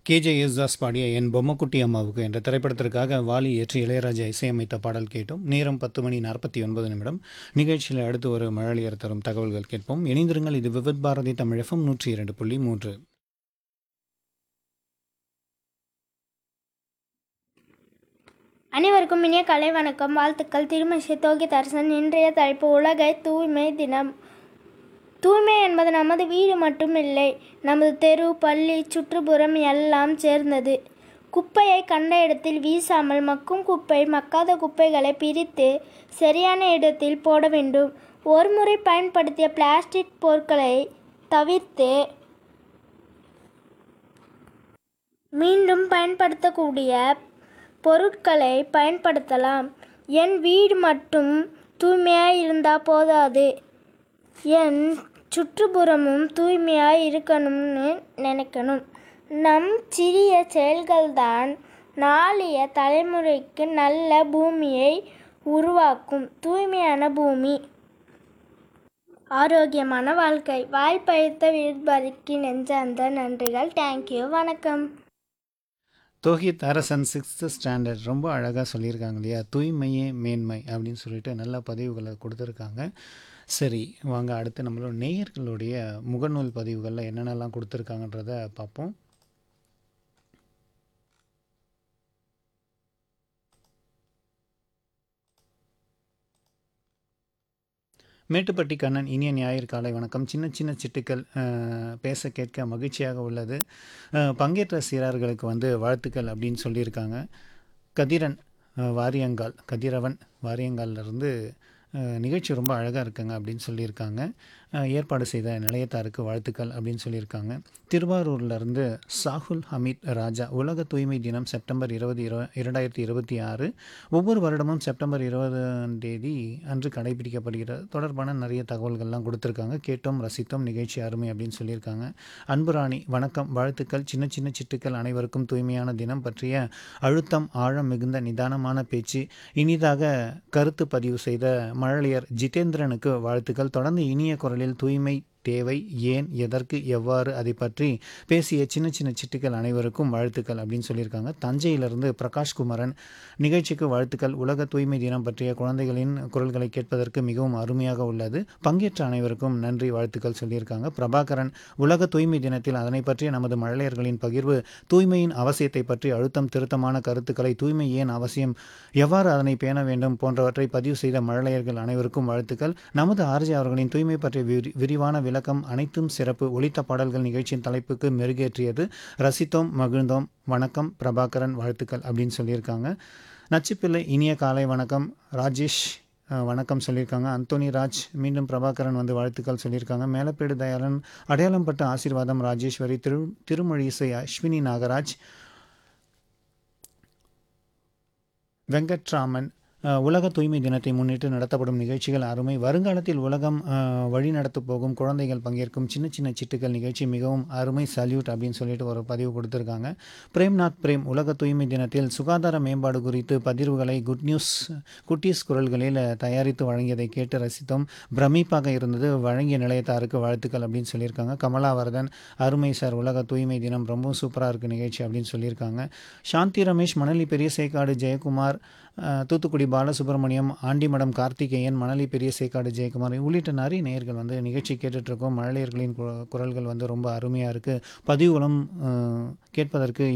K J Yesudas பாடிய என் பொம்மக்குட்டி அம்மாவுக்கு என்ற திரைப்படத்திற்காக வாலி ஏற்றி இளையராஜா இசையமைத்த பாடல் கேட்டோம் நேரம் பத்து மணி நாற்பத்தி ஒன்பது நிமிடம் நிகழ்ச்சியில் அடுத்து ஒரு மழலையர் தரும் தகவல்கள் கேட்போம் இணைந்திருங்கள் இது விவித் பாரதி தமிழகம் நூற்றி இரண்டு புள்ளி மூன்று அனைவருக்கும் இனிய கலை வணக்கம் வாழ்த்துக்கள் திருமதி தோகி தர்சன் இன்றைய தலைப்பு உலகை தூய்மை தினம் தூய்மை என்பது நமது வீடு மட்டுமில்லை நமது தெரு பள்ளி சுற்றுப்புறம் எல்லாம் சேர்ந்தது குப்பையை கண்ட இடத்தில் வீசாமல் மக்கும் குப்பை மக்காத குப்பைகளை பிரித்து சரியான இடத்தில் போட வேண்டும் ஒருமுறை பயன்படுத்திய பிளாஸ்டிக் பொருட்களை தவிர்த்து மீண்டும் பயன்படுத்தக்கூடிய பொருட்களை பயன்படுத்தலாம் என் வீடு மட்டும் தூய்மையாக இருந்தால் போதாது என் சுற்றுப்புறமும் தூய்மையாக இருக்கணும்னு நினைக்கணும் நம் சிறிய செயல்கள்தான் நாளைய தலைமுறைக்கு நல்ல பூமியை உருவாக்கும் தூய்மையான பூமி ஆரோக்கியமான வாழ்க்கை வாய்ப்பளித்த விருப்பறிக்கு நெஞ்சார்ந்த நன்றிகள் தேங்க்யூ வணக்கம் தோஹித் அரசன் சிக்ஸ்த்து ஸ்டாண்டர்ட் ரொம்ப அழகாக சொல்லியிருக்காங்க இல்லையா தூய்மையே மேன்மை அப்படின்னு சொல்லிட்டு நல்ல பதிவுகளை கொடுத்துருக்காங்க சரி வாங்க அடுத்து நம்மளோட நேயர்களுடைய முகநூல் பதிவுகளில் என்னென்னலாம் கொடுத்துருக்காங்கன்றத பார்ப்போம் மேட்டுப்பட்டி கண்ணன் இனிய ஞாயிறு காலை வணக்கம் சின்ன சின்ன சிட்டுக்கள் அஹ், பேச கேட்க மகிழ்ச்சியாக உள்ளது அஹ், பங்கேற்ற சீரர்களுக்கு வந்து வாழ்த்துக்கள் அப்படின்னு சொல்லியிருக்காங்க கதிரன் அஹ், வாரியங்கால் கதிரவன் வாரியங்கால்லேருந்து நிகழ்ச்சி ரொம்ப அழகாக இருக்குங்க அப்படின்னு சொல்லியிருக்காங்க அஹ், ஏற்பாடு செய்த நிலையத்தாருக்கு வாழ்த்துக்கள் அப்படின்னு சொல்லியிருக்காங்க திருவாரூர்லேருந்து சாகுல் ஹமீத் ராஜா உலக தூய்மை தினம் செப்டம்பர் இருபது இரு இரண்டாயிரத்தி இருபத்தி ஆறு ஒவ்வொரு வருடமும் செப்டம்பர் இருபதாம் தேதி அன்று கடைபிடிக்கப்படுகிறது தொடர்பான நிறைய தகவல்கள்லாம் கொடுத்துருக்காங்க கேட்டோம் ரசித்தோம் நிகழ்ச்சி அருமை அப்படின்னு சொல்லியிருக்காங்க அன்புராணி வணக்கம் வாழ்த்துக்கள் சின்ன சின்ன சிட்டுக்கள் அனைவருக்கும் தூய்மையான தினம் பற்றிய அழுத்தம் ஆழம் மிகுந்த நிதானமான பேச்சு இனிதாக கருத்து பதிவு செய்த மழலையர் ஜிதேந்திரனுக்கு வாழ்த்துக்கள் தொடர்ந்து இனிய குரலில் தூய்மை தேவை ஏன் எதற்கு எவ்வாறு அதை பற்றி பேசிய சின்ன சின்ன சிட்டுக்கள் அனைவருக்கும் வாழ்த்துக்கள் அப்படின்னு சொல்லியிருக்காங்க தஞ்சையிலிருந்து பிரகாஷ் குமரன் நிகழ்ச்சிக்கு வாழ்த்துக்கள் உலக தூய்மை தினம் பற்றிய குழந்தைகளின் குரல்களை கேட்பதற்கு மிகவும் அருமையாக உள்ளது பங்கேற்ற அனைவருக்கும் நன்றி வாழ்த்துக்கள் சொல்லியிருக்காங்க பிரபாகரன் உலக தூய்மை தினத்தில் அதனை பற்றிய நமது மழலையர்களின் பகிர்வு தூய்மையின் அவசியத்தை பற்றி அழுத்தம் திருத்தமான கருத்துக்களை தூய்மை ஏன் அவசியம் எவ்வாறு அதனை பேண வேண்டும் போன்றவற்றை பதிவு செய்த மழலையர்கள் அனைவருக்கும் வாழ்த்துக்கள் நமது ஆர்ஜி அவர்களின் தூய்மை பற்றிய விரி விரிவான விளக்கம் அனைத்தும் சிறப்பு ஒலித்த பாடல்கள் நிகழ்ச்சியின் தலைப்புக்கு மெருகேற்றியது ரசித்தோம் மகிழ்ந்தோம் வணக்கம் பிரபாகரன் வாழ்த்துக்கள் அப்படின்னு சொல்லியிருக்காங்க நச்சுப்பிள்ளை இனிய காலை வணக்கம் ராஜேஷ் அஹ், வணக்கம் சொல்லியிருக்காங்க அந்தோனி ராஜ் மீண்டும் பிரபாகரன் வந்து வாழ்த்துக்கள் சொல்லியிருக்காங்க மேலப்பேடு தயாளன் அடையாளம் பட்ட ஆசீர்வாதம் ராஜேஸ்வரி திரு திருமொழி இசை அஸ்வினி நாகராஜ் வெங்கட்ராமன் அஹ், உலக தூய்மை தினத்தை முன்னிட்டு நடத்தப்படும் நிகழ்ச்சிகள் அருமை வருங்காலத்தில் உலகம் அஹ், வழிநடத்த போகும் குழந்தைகள் பங்கேற்கும் சின்ன சின்ன சிட்டுக்கள் நிகழ்ச்சி மிகவும் அருமை சல்யூட் அப்படின்னு சொல்லிட்டு ஒரு பதிவு கொடுத்துருக்காங்க பிரேம்நாத் பிரேம் உலக தூய்மை தினத்தில் சுகாதார மேம்பாடு குறித்து பதிவுகளை குட் நியூஸ் குட்டீஸ் குரல்களில் தயாரித்து வழங்கியதை கேட்டு ரசித்தோம் பிரமிப்பாக இருந்தது வழங்கிய நிலையத்தாருக்கு வாழ்த்துக்கள் அப்படின்னு சொல்லியிருக்காங்க கமலாவர்தன் அருமை சார் உலக தூய்மை தினம் ரொம்ப சூப்பராக இருக்குது நிகழ்ச்சி அப்படின்னு சொல்லியிருக்காங்க சாந்தி ரமேஷ் மணலி பெரிய சேக்காடு ஜெயக்குமார் அஹ், தூத்துக்குடி பாலசுப்ரமணியம் ஆண்டிமடம் கார்த்திகேயன் மணலி பெரிய சேக்காடு ஜெயக்குமார் உள்ளிட்ட நிறைய நேயர்கள் வந்து நிகழ்ச்சி கேட்டுட்ருக்கோம் மழலையர்களின் கு- குரல்கள் வந்து ரொம்ப அருமையாக இருக்குது பதிவுகளும் அஹ், கேட்பதற்கு